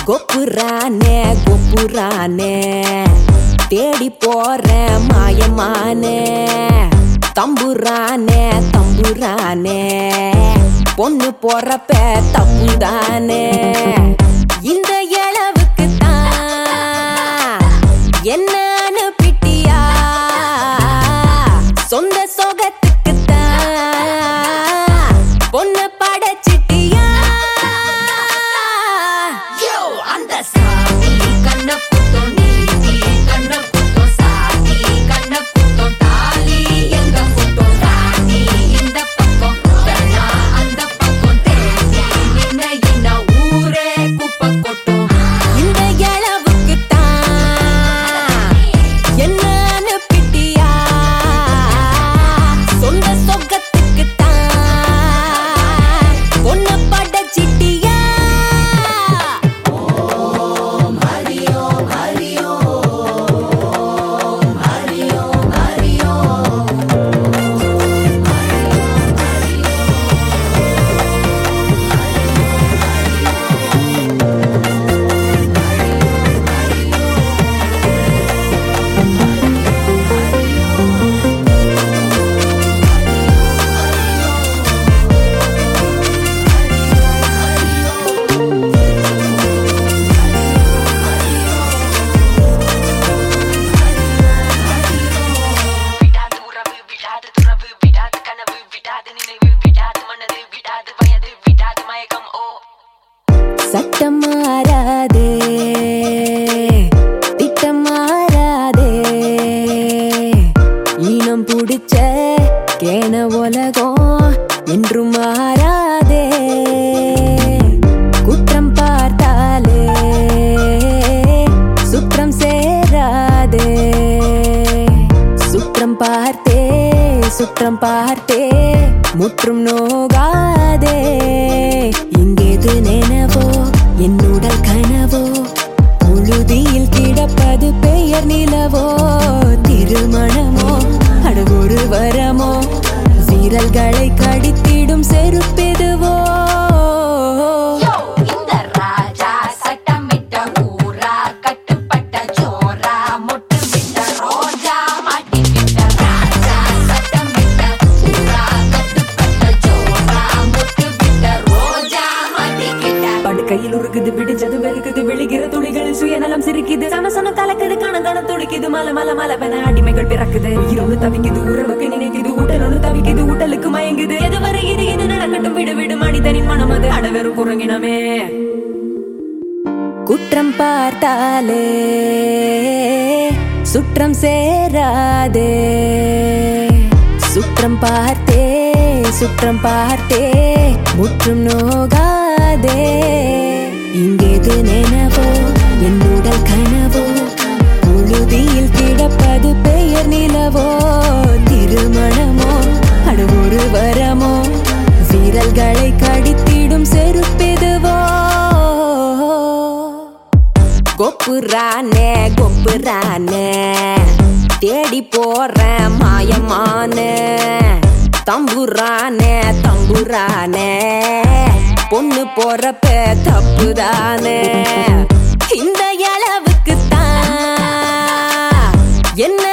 கொப்புரானே கொப்புரானே தேடி போறேன் மாயமானே தம்புரானே தம்புரானே பொண்ணு போறப்ப தப்புதானே இந்த இளவுக்கு தான் என்ன அனுப்பிட்டியா சொந்த சொகத்துக்கு தான் பொண்ணு படைச்சிட்டியா யோ அந்த சாமி கண்ண புத்தம் நீதி கண்ண புத்தம் சாமி கண்ண புத்தம் தாலி எங்க புத்தம் ராணி இந்த பக்கம் வேணா அந்த பக்கம் தேடி நின்ன என்ன ஊரே குப்பை கொட்டும் இந்த இளவுக்கு தான் என்ன அனுப்பிட்டியா சொந்த சொகத்துக்கு தான் பொண்ணு படைச்சிட்டியா விடாது உறவு விடாது துறவு விடாது கனவு விடாது நினைவு விடாது மனது விடாது வயது விடாது மயக்கம் ஓ சட்டம் மாறாதே திட்டம் மாறாதே ஈனம் பிடிச்ச கேன உலகம் என்றும் மாறாதே குற்றம் பார்த்தாலே சுற்றம் சேராதே சுற்றம் பார்த்தே சுற்றம் பார்த்தே முற்றும் நோகாதே இங்கேது நினைவோ என்னுடல் கனவோ புழுதியில் கிடப்பது பெயர் நிலவோ திருமணமோ அட ஒரு வரமோ வீரல்களை கடித்திடும் செருப்பெதுவோ யோ இந்த ராஜா சட்டமிட்ட ஊரா கட்டுப்பட்ட ஜோரா மொட்டு விட்ட ரோஜா மாட்டி விட்ட ராஜா சட்டமிட்ட ஊரா கட்டுப்பட்ட ஜோரா மொட்டு விட்ட ரோஜா மாட்டி கிட்ட படுக்கையில் உருக்குது பிடிச்சது வெளுக்குது விழுகிற துளிகளில் சுயநலம் சிரிக்குது சமசன கலக்குது கண கண துடிக்குது மல மல மலவென அடிமைகள் பிறக்குது உயிரோடு தவிக்குது உறவுக்கு நினைக்குது ஊட்டலோடு தவிக்குது ஊட்டலுக்கு மயங்குது எதுவரை இது இது நடக்கட்டும் விடு விடு மனிதனின் மனம் அது அடவெறும் குறங்கினமே குற்றம் பார்த்தாலே சுற்றம் சேராதே சுற்றம் பார்த்தே சுற்றம் பார்த்தே முற்றும் நோகாதே இங்கேது நினைவோ என்னுடல் கனவோ புழுதியில் கிடப்பது பெயர் நிலவோ திருமணமோ அட ஒரு வரமோ வீரல்களை கடித்திடும் செருப்பெதுவோ கொப்புரானே கொப்புரானே தேடி போறேன் மாயமான தம்புரானே தம்புரானே பொண்ணு போறப்ப தப்புதானே இந்த அளவுக்கு தான் என்ன